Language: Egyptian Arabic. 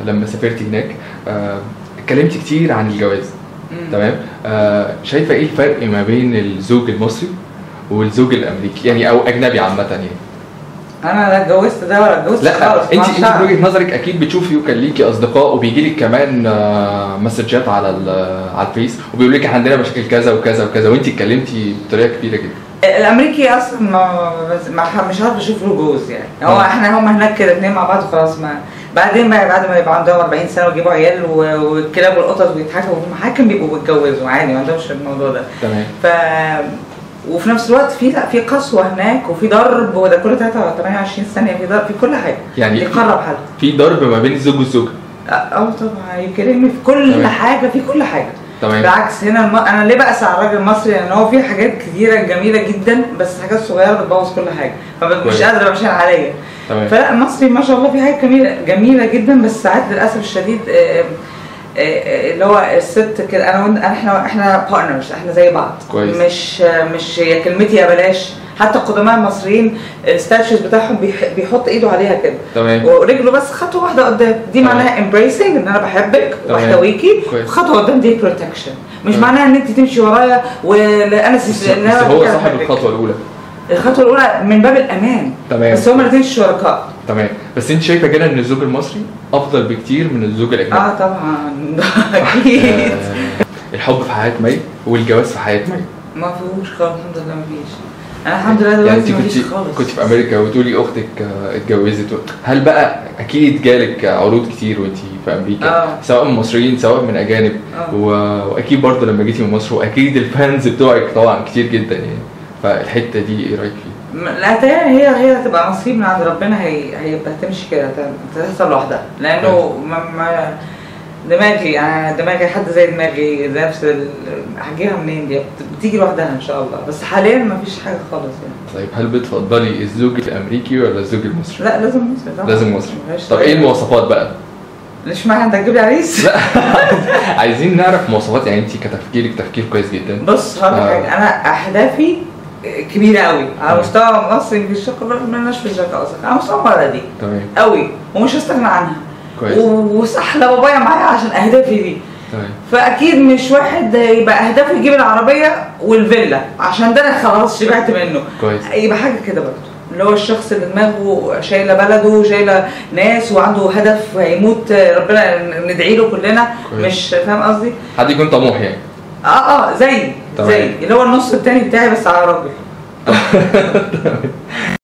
لما سافرت هناك آه، اتكلمت كتير عن الجواز تمام آه، شايفه ايه الفرق ما بين الزوج المصري والزوج الامريكي يعني او اجنبي عامه يعني انا لا اتجوزت ده ولا اتجوزت لا خالص انت مع انت الشعب. من وجهه نظرك اكيد بتشوفي وكان ليكي اصدقاء وبيجي لك كمان آه، مسجات على ال- على الفيس وبيقول لك عندنا مشاكل كذا وكذا وكذا وانت اتكلمتي بطريقه كبيره جدا الامريكي اصلا ما ما مش عارف اشوف له جوز يعني هو آه. احنا هم هناك كده اتنين مع بعض خلاص ما بعدين بقى بعد ما يبقى عندهم 40 سنه ويجيبوا عيال و- والكلاب والقطط ويضحكوا في المحاكم بيبقوا بيتجوزوا عادي ما عندهمش الموضوع ده تمام ف وفي نفس الوقت في لا في قسوه هناك وفي ضرب وده كل 28 ثانيه في ضرب في كل حاجه يعني يقرب حد في ضرب ما بين الزوج والزوجه اه طبعا يكلمني في كل تمام. حاجه في كل حاجه تمام بالعكس هنا الم... انا ليه بأس على الراجل المصري لان هو في حاجات كتيره جميله جدا بس حاجات صغيره بتبوظ كل حاجه فمش كويس. قادره مش عليا تمام فلا المصري ما شاء الله في حاجات جميله جميله جدا بس ساعات للاسف الشديد آه، آه، آه، اللي هو الست كده انا وإنت- احنا احنا بارتنرز احنا زي بعض كويس. مش آه، مش هي كلمتي يا بلاش حتى القدماء المصريين الستاتشوز بتاعهم بيح- بيحط ايده عليها كده تمام ورجله بس خطوه واحده قدام دي تمام. معناها امبريسنج ان انا بحبك تمام. واحتويكي كويس. خطوه قدام دي بروتكشن مش تمام. معناها ان انت تمشي ورايا وانا بس, بس هو صاحب الخطوه الاولى الخطوه الاولى من باب الامان تمام بس هما الاثنين شركاء تمام بس انت شايفه كده ان الزوج المصري افضل بكتير من الزوج الاجنبي اه طبعا اكيد آه، الحب في حياه مي والجواز في حياه مي ما فيهوش خالص الحمد لله ما فيش انا الحمد لله يعني دلوقتي انت ما فيش كنت خالص كنت في امريكا وتقولي اختك آه، اتجوزت و- هل بقى اكيد جالك عروض كتير وانت في امريكا آه. سواء من مصريين سواء من اجانب آه. و... واكيد برضه لما جيتي من مصر واكيد الفانز بتوعك طبعا كتير جدا يعني فالحته دي ايه رايك فيها؟ م- لا تاني هي هي هتبقى نصيب من عند ربنا هي هيبقى تمشي كده ت- تحصل لوحدها لانه ما ما دماغي انا دماغي حد زي دماغي نفس ال- هجيبها منين دي بت- بتيجي لوحدها ان شاء الله بس حاليا ما فيش حاجه خالص يعني طيب هل بتفضلي الزوج الامريكي ولا الزوج المصري؟ لا لازم مصري طبعا لازم مصري مفيهاش طب ايه طريقة. المواصفات بقى؟ ليش معنى انت هتجيب لي عريس؟ لا عايزين نعرف مواصفات يعني انت كتفكيرك تفكير كويس جدا بص هقول لك آه. حاجه انا اهدافي كبيره قوي على تمام. مستوى مصري في الشقه ما لناش في الشقه اصلا على مستوى بلدي تمام قوي ومش هستغنى عنها كويس و- وسحله بابايا معايا عشان اهدافي دي تمام فاكيد مش واحد يبقى اهدافه يجيب العربيه والفيلا عشان ده انا خلاص شبعت منه كويس يبقى حاجه كده برضه اللي هو الشخص اللي دماغه شايله بلده شايله ناس وعنده هدف هيموت ربنا ندعي له كلنا كويس. مش فاهم قصدي؟ حد يكون طموح يعني اه اه زي تمام. زي اللي هو النص التاني بتاعي بس على راجل